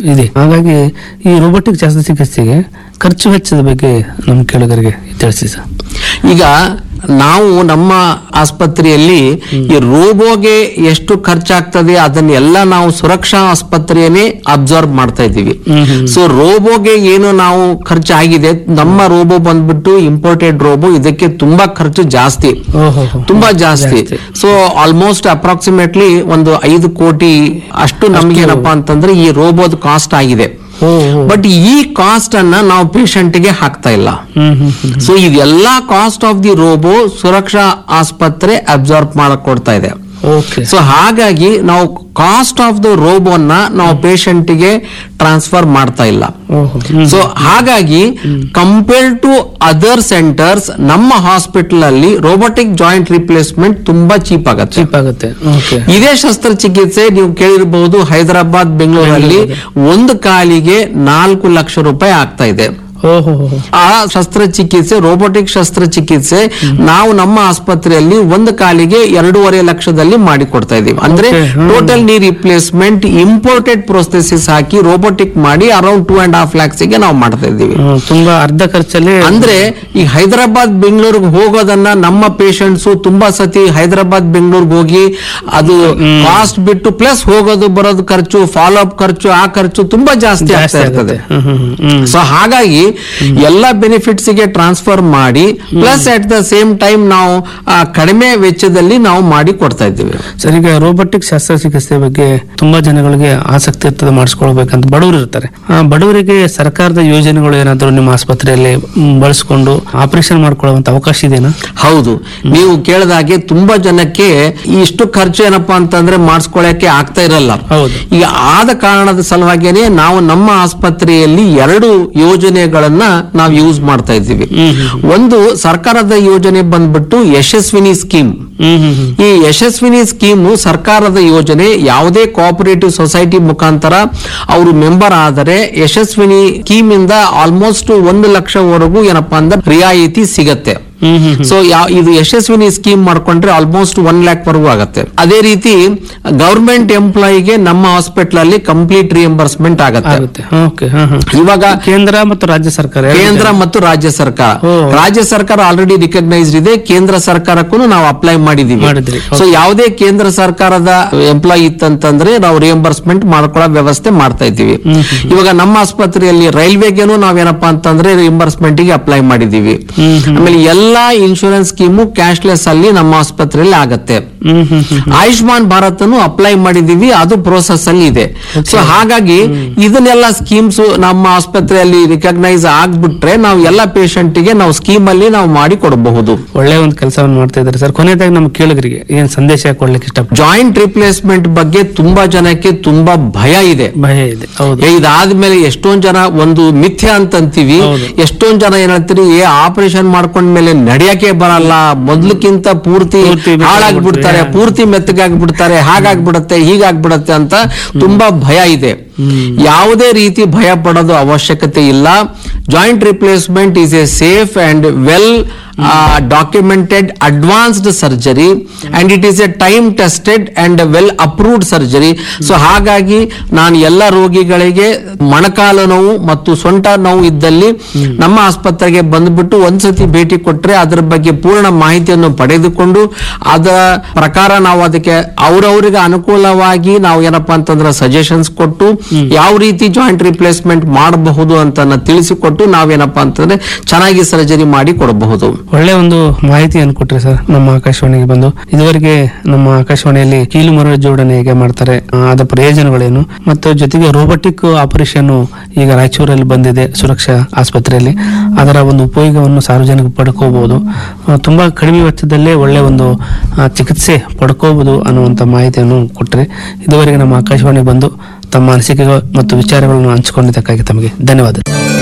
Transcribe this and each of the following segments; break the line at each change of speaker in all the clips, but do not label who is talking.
ಇದೆ ಹಾಗಾಗಿ ಈ ರೋಬೋಟಿಕ್ ಶಸ್ತ್ರಚಿಕಿತ್ಸೆಗೆ ಖರ್ಚು ವೆಚ್ಚದ ಬಗ್ಗೆ ನಮ್ಮ ಕೇಳುಗರಿಗೆ ತಿಳಿಸಿ ಸರ್
ಈಗ ನಾವು ನಮ್ಮ ಆಸ್ಪತ್ರೆಯಲ್ಲಿ ಈ ರೋಬೋಗೆ ಎಷ್ಟು ಖರ್ಚಾಗ್ತದೆ ಅದನ್ನೆಲ್ಲ ನಾವು ಸುರಕ್ಷಾ ಆಸ್ಪತ್ರೆಯನ್ನೇ ಅಬ್ಸರ್ವ್ ಮಾಡ್ತಾ ಇದ್ದೀವಿ ಸೊ ರೋಬೋಗೆ ಏನು ನಾವು ಖರ್ಚಾಗಿದೆ ನಮ್ಮ ರೋಬೋ ಬಂದ್ಬಿಟ್ಟು ಇಂಪೋರ್ಟೆಡ್ ರೋಬೋ ಇದಕ್ಕೆ ತುಂಬಾ ಖರ್ಚು ಜಾಸ್ತಿ
ಓಹೋ
ತುಂಬಾ ಜಾಸ್ತಿ
ಜಾಸ್ತಿ.
ಸೊ ಆಲ್ಮೋಸ್ಟ್ ಅಪ್ರಾಕ್ಸಿಮೇಟ್ಲಿ ಒಂದು ಐದು ಕೋಟಿ ಅಷ್ಟು ನಮ್ಗೇನಪ್ಪಾ ಅಂತಂದ್ರೆ ಈ ರೋಬೋದ್ ಕಾಸ್ಟ್ ಆಗಿದೆ
ಓ ಓ.
ಬಟ್ ಈ ಕಾಸ್ಟ್ ಅನ್ನ ನಾವು patient ಗೆ ಹಾಕ್ತಾ ಇಲ್ಲ
ಹ್ಮ್ ಹ್ಮ್ ಹ್ಮ್
ಸೊ ಇದೆಲ್ಲಾ cost of the robo Suraksha ಆಸ್ಪತ್ರೆ ಅಬ್ಸಾರ್ಬ್ ಮಾಡಕ್ ಕೊಡ್ತಾ ಇದೆ
ಓಕೆ
ಸೊ ಹಾಗಾಗಿ ನಾವು ಕಾಸ್ಟ್ ಆಫ್ ದ ರೋಬೋನ ನಾವು patient ಗೆ ಟ್ರಾನ್ಸ್ಫರ್ ಮಾಡ್ತಾ ಇಲ್ಲ
ಓಹೋ ಹ್ಮ್.
ಸೊ ಹಾಗಾಗಿ ಕಂಪೇರ್ ಟು ಅದರ್ ಸೆಂಟರ್ಸ್ ನಮ್ಮ ಹಾಸ್ಪಿಟಲ್ ಅಲ್ಲಿ ರೋಬೋಟಿಕ್ ಜಾಯಿಂಟ್ ರಿಪ್ಲೇಸ್ಮೆಂಟ್ ತುಂಬಾ ಚೀಪ್ ಆಗುತ್ತೆ
ಚೀಪ್ ಆಗುತ್ತೆ ಓಕೆ
ಇದೇ ಶಸ್ತ್ರಚಿಕಿತ್ಸೆ ನೀವು ಕೇಳಿರಬಹುದು ಹೈದರಾಬಾದ್ ಬೆಂಗಳೂರಲ್ಲಿ ಒಂದು ಕಾಲಿಗೆ ನಾಲ್ಕು ಲಕ್ಷ ರೂಪಾಯಿ ಆಗ್ತಾ ಇದೆ
ಓಹೋ
ಆ ಶಸ್ತ್ರಚಿಕಿತ್ಸೆ ರೋಬೋಟಿಕ್ ಶಸ್ತ್ರಚಿಕಿತ್ಸೆ ನಾವು ನಮ್ಮ ಆಸ್ಪತ್ರೆಯಲ್ಲಿ ಒಂದು ಕಾಲಿಗೆ ಎರಡೂವರೆ ಲಕ್ಷದಲ್ಲಿ ಮಾಡಿ ಕೊಡ್ತಾ ಇದೀವಿ ಅಂದ್ರೆ
Okay, hmm.
Total knee replacement imported prosthesis ಹಾಕಿ ರೋಬೋಟಿಕ್ ಮಾಡಿ around two and half lakhs ಗೆ ನಾವು ಮಾಡ್ತಾ ಇದ್ದೀವಿ
ಹ್ಮ್, ತುಂಬಾ ಅರ್ಧ ಖರ್ಚಲ್ಲಿ
ಅಂದ್ರೆ ಈ ಹೈದರಾಬಾದ್ ಬೆಂಗಳೂರಿಗೆ ಹೋಗೋದನ್ನ ನಮ್ಮ ಪೇಷಂಟ್ಸ್ ತುಂಬಾ ಸತಿ ಹೈದರಾಬಾದ್ ಬೆಂಗಳೂರಿಗೆ ಹೋಗಿ ಅದು ಕಾಸ್ಟ್ ಬಿಟ್ಟು ಪ್ಲಸ್ ಹೋಗೋದು ಬರೋದು ಖರ್ಚು ಫಾಲೋ ಅಪ್ ಖರ್ಚು ಆ ಖರ್ಚು ತುಂಬಾ ಜಾಸ್ತಿ
ಜಾಸ್ತಿ
ಆಗ್ತಾ ಇರ್ತದೆ
ಆಗುತ್ತೆ ಹ್ಮ್ ಹ್ಮ್ ಹ್ಮ್ ಹ್ಮ್
ಸೊ ಹಾಗಾಗಿ ಎಲ್ಲ ಬೆನಿಫಿಟ್ಸ್ ಗೆ ಟ್ರಾನ್ಸ್ಫರ್ ಮಾಡಿ plus at the same time ನಾವು ಆ, ಕಡಿಮೆ ವೆಚ್ಚದಲ್ಲಿ ನಾವು ಮಾಡಿ ಕೊಡ್ತಾ ಇದ್ದೀವಿ
ಸರ್ ಈಗ ರೋಬೋಟಿಕ್ ಶಸ್ತ್ರಚಿಕಿತ್ಸೆ ಬಗ್ಗೆ ತುಂಬಾ ಜನಗಳಿಗೆ ಆಸಕ್ತಿ ಇರ್ತದೆ ಮಾಡಿಸ್ಕೊಳ್ಬೇಕಂತ ಬಡವರು ಇರ್ತಾರೆ ಆ ಬಡವರಿಗೆ ಸರ್ಕಾರದ ಯೋಜನೆಗಳು ಏನಾದರೂ ನಿಮ್ಮ ಆಸ್ಪತ್ರೆಯಲ್ಲಿ ಮ್, ಬಳಸ್ಕೊಂಡು ಆಪರೇಷನ್ ಮಾಡ್ಕೊಳ್ಳುವಂತ ಅವಕಾಶ ಇದೆನಾ
ಹೌದು ನೀವು ಕೇಳಿದಾಗೆ ತುಂಬಾ ಜನಕ್ಕೆ ಇಷ್ಟು ಖರ್ಚು ಏನಪ್ಪಾ ಅಂತಂದ್ರೆ ಮಾಡಿಸ್ಕೊಳಕ್ಕೆ ಆಗ್ತಾ ಇರಲ್ಲ
ಹೌದು.
ಈಗ ಆದ ಕಾರಣದ ಸಲುವಾಗಿನೇ ನಾವು ನಮ್ಮ ಆಸ್ಪತ್ರೆಯಲ್ಲಿ ಎರಡು ಯೋಜನೆಗಳನ್ನ ನಾವು ಯೂಸ್ ಮಾಡ್ತಾ ಇದ್ದೀವಿ ಒಂದು ಸರ್ಕಾರದ ಯೋಜನೆ ಬಂದ್ಬಿಟ್ಟು ಯಶಸ್ವಿನಿ ಸ್ಕೀಮ್
ಹ್ಮ್ ಹ್ಮ್ ಹ್ಮ್
ಈ ಯಶಸ್ವಿನಿ ಸ್ಕೀಮು ಸರ್ಕಾರದ ಯೋಜನೆ ಯಾವುದೇ ಕೋಆಪರೇಟಿವ್ ಸೊಸೈಟಿ ಮುಖಾಂತರ ಅವರು ಮೆಂಬರ್ ಆದರೆ ಯಶಸ್ವಿನಿ ಸ್ಕೀಮ್ ಇಂದ ಆಲ್ಮೋಸ್ಟ್ ಒಂದು ಲಕ್ಷವರೆಗೂ ಏನಪ್ಪಾ ಅಂದ್ರೆ ರಿಯಾಯಿತಿ ಸಿಗತ್ತೆ
ಹ್ಮ್ ಹ್ಮ್
ಸೊ ಯಾವ ಇದು ಯಶಸ್ವಿನಿ ಸ್ಕೀಮ್ ಮಾಡ್ಕೊಂಡ್ರೆ ಆಲ್ಮೋಸ್ಟ್ ಒನ್ ಲ್ಯಾಕ್ ವರೆಗೂ ಆಗುತ್ತೆ ಅದೇ ರೀತಿ ಗವರ್ಮೆಂಟ್ ಎಂಪ್ಲಾಯಿಗೆ ನಮ್ಮ ಹಾಸ್ಪಿಟಲ್ ಅಲ್ಲಿ ಕಂಪ್ಲೀಟ್ ರಿಯಂಬರ್ಸ್ಮೆಂಟ್ ಆಗುತ್ತೆ
ಆಗುತ್ತೆ ಓಕೆ ಹಾ ಹಾ
ಇವಾಗ
ಕೇಂದ್ರ ಮತ್ತು ರಾಜ್ಯ ಸರ್ಕಾರ ಎರಡು
ಕೇಂದ್ರ ಮತ್ತು ರಾಜ್ಯ ಸರ್ಕಾರ
ಓ.
ರಾಜ್ಯ ಸರ್ಕಾರ ಆಲ್ರೆಡಿ ರಿಕಗ್ನೈಸ್ಡ್ ಇದೆ ಕೇಂದ್ರ ಸರ್ಕಾರಕ್ಕೂ ನಾವು ಅಪ್ಲೈ ಮಾಡಿದೀವಿ
ಮಾಡಿದ್ರಿ.
ಸೊ ಯಾವುದೇ ಕೇಂದ್ರ ಸರ್ಕಾರದ ಎಂಪ್ಲಾಯಿ ಇತ್ತಂತಂದ್ರೆ ನಾವು ರಿಯಂಬರ್ಸ್ಮೆಂಟ್ ಮಾಡ್ಕೊಳ್ಳೋ ವ್ಯವಸ್ಥೆ ಮಾಡ್ತಾ ಇದ್ದೀವಿ ಇವಾಗ ನಮ್ಮ ಆಸ್ಪತ್ರೆಯಲ್ಲಿ ರೈಲ್ವೆಗೆನು ನಾವೇನಪ್ಪಾ ಅಂತಂದ್ರೆ ರಿಯಂಬರ್ಸ್ಮೆಂಟ್ ಗೆ ಅಪ್ಲೈ ಮಾಡಿದೀವಿ ಆಮೇಲೆ ಎಲ್ಲಾ ಇನ್ಶೂರೆನ್ಸ್ ಸ್ಕೀಮು ಕ್ಯಾಶ್ಲೆಸ್ ಅಲ್ಲಿ ನಮ್ಮ ಆಸ್ಪತ್ರೆಯಲ್ಲಿ ಆಗತ್ತೆ
ಹ್ಮ್ ಹ್ಮ್ ಹ್ಮ್
ಆಯುಷ್ಮಾನ್ ಭಾರತ್ ಅನ್ನು ಅಪ್ಲೈ ಮಾಡಿದೀವಿ ಅದು ಪ್ರೋಸೆಸ್ ಅಲ್ಲಿ ಇದೆ ಸೊ ಹಾಗಾಗಿ ಇದನ್ನೆಲ್ಲ ಸ್ಕೀಮ್ಸ್ ನಮ್ಮ ಆಸ್ಪತ್ರೆಯಲ್ಲಿ ರಿಕಗ್ನೈಸ್ ಆಗ್ಬಿಟ್ರೆ ನಾವು ಎಲ್ಲ patient ಗೆ ನಾವು ಸ್ಕೀಮ್ ಅಲ್ಲಿ ನಾವು ಮಾಡಿ ಕೊಡಬಹುದು
ಒಳ್ಳೆ ಒಂದು ಕೆಲಸವನ್ನು ಮಾಡ್ತಾ ಇದ್ದಾರೆ ಸರ್ ಕೊನೆಯದಾಗಿ ನಮ್ಮ ಕೇಳುಗರಿಗೆ ಏನ್ ಸಂದೇಶ ಕೊಡ್ಲಿಕ್ಕೆ ಇಷ್ಟಪಡ್ತೀನಿ
ಜಾಯಿಂಟ್ ರಿಪ್ಲೇಸ್ಮೆಂಟ್ ಬಗ್ಗೆ ತುಂಬಾ ಜನಕ್ಕೆ ತುಂಬಾ ಭಯ ಇದೆ
ಭಯ ಇದೆ ಹೌದು
ಏ, ಇದಾದ್ಮೇಲೆ ಎಷ್ಟೊಂದ್ ಜನ ಒಂದು ಮಿಥ್ಯ ಅಂತ ಅಂತೀವಿ
ಹೌದು.
ಎಷ್ಟೊಂದ್ ಜನ ಏನ್ ಹೇಳ್ತೀರಿ ಏ ಆಪರೇಷನ್ ಮಾಡ್ಕೊಂಡ್ಮೇಲೆ ನಡೆಯಕ್ಕೆ ಬರಲ್ಲ ಮೊದ್ಲಕ್ಕಿಂತ ಪೂರ್ತಿ
ಪೂರ್ತಿ ಮೆತ್ತಗಾಗ್ಬಿಡ್ತಾರೆ.
ಹಾಳಾಗ್ಬಿಡ್ತಾರೆ ಪೂರ್ತಿ ಮೆತ್ತಗಾಗ್ಬಿಡ್ತಾರೆ ಹಾಗಾಗ್ಬಿಡತ್ತೆ ಹೀಗಾಗ್ಬಿಡತ್ತೆ ಅಂತ ತುಂಬಾ ಭಯ ಇದೆ ಯಾವುದೇ ರೀತಿ ಭಯ ಪಡೋದು ಅವಶ್ಯಕತೆ ಇಲ್ಲ joint replacement is a safe and well documented advanced surgery and it is a time tested and well approved surgery so ಹಾಗಾಗಿ ನಾನು ಎಲ್ಲ ರೋಗಿಗಳಿಗೆ ಮೊಣಕಾಲು ನೋವು ಮತ್ತು ಸೊಂಟ ನೋವು ಇದ್ದಲ್ಲಿ ನಮ್ಮ ಆಸ್ಪತ್ರೆಗೆ ಬಂದ್ಬಿಟ್ಟು ಒಂದ್ಸತಿ ಭೇಟಿ ಕೊಟ್ರೆ ಅದರ ಬಗ್ಗೆ ಪೂರ್ಣ ಮಾಹಿತಿಯನ್ನು ಪಡೆದುಕೊಂಡು ಅದರ ಪ್ರಕಾರ ನಾವು ಅದಕ್ಕೆ ಅವ್ರವ್ರಿಗೆ ಅನುಕೂಲವಾಗಿ ನಾವು ಏನಪ್ಪಾ ಅಂತಂದ್ರೆ ಸಜೆಷನ್ಸ್ ಕೊಟ್ಟು ಯಾವ ರೀತಿ ಜಾಯಿಂಟ್ ರಿಪ್ಲೇಸ್ಮೆಂಟ್ ಮಾಡಬಹುದು ಅಂತ ತಿಳಿಸಿಕೊಟ್ಟು ನಾವೇನಪ್ಪಾ ಅಂತಂದ್ರೆ ಚೆನ್ನಾಗಿ ಸರ್ಜರಿ ಮಾಡಿ ಕೊಡಬಹುದು
ಒಳ್ಳೆ ಒಂದು ಮಾಹಿತಿಯನ್ನು ಕೊಟ್ರಿ ಸರ್ ನಮ್ಮ ಆಕಾಶವಾಣಿಗೆ ಬಂದು ಇದುವರೆಗೆ ನಮ್ಮ ಆಕಾಶವಾಣಿಯಲ್ಲಿ ಕೀಲು ಮರ ಜೋಡಣೆ ಹೇಗೆ ಮಾಡ್ತಾರೆ ಆ, ಅದರ ಪ್ರಯೋಜನಗಳೇನು ಮತ್ತು ಜೊತೆಗೆ ರೋಬೋಟಿಕ್ ಆಪರೇಷನ್ ಈಗ ರಾಯಚೂರಲ್ಲಿ ಬಂದಿದೆ ಸುರಕ್ಷಾ ಆಸ್ಪತ್ರೆಯಲ್ಲಿ ಅದರ ಒಂದು ಉಪಯೋಗವನ್ನು ಸಾರ್ವಜನಿಕರು ಪಡ್ಕೋಬಹುದು ಆ, ತುಂಬಾ ಕಡಿಮೆ ವೆಚ್ಚದಲ್ಲೇ ಒಳ್ಳೆ ಒಂದು ಆ, ಚಿಕಿತ್ಸೆ ಪಡ್ಕೋಬಹುದು ಅನ್ನುವಂಥ ಮಾಹಿತಿಯನ್ನು ಕೊಟ್ಟರೆ ಇದುವರೆಗೆ ನಮ್ಮ ಆಕಾಶವಾಣಿ ಬಂದು ತಮ್ಮ ಅನಿಸಿಕೆಗಳು ಮತ್ತು ವಿಚಾರಗಳನ್ನು ಹಂಚಿಕೊಂಡಿದ್ದಕ್ಕಾಗಿ ತಮಗೆ ಧನ್ಯವಾದ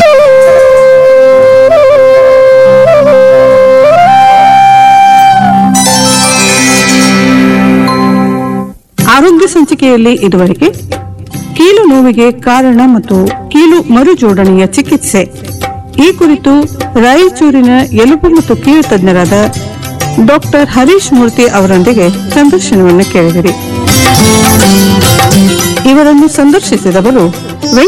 ಆರೋಗ್ಯ ಸಂಚಿಕೆಯಲ್ಲಿ ಇದುವರೆಗೆ ಕೀಲು ನೋವಿಗೆ ಕಾರಣ ಮತ್ತು ಕೀಲು ಮರುಜೋಡಣೆಯ ಚಿಕಿತ್ಸೆ ಈ ಕುರಿತು ರಾಯಚೂರಿನ ಎಲುಬು ಮತ್ತು ಕೀಲು ತಜ್ಞರಾದ ಡಾಕ್ಟರ್ ಹರೀಶ್ ಮೂರ್ತಿ ಅವರೊಂದಿಗೆ ಸಂದರ್ಶನವನ್ನು ಕೇಳಿದಿರಿ ಇವರನ್ನು ಸಂದರ್ಶಿಸಿದವರು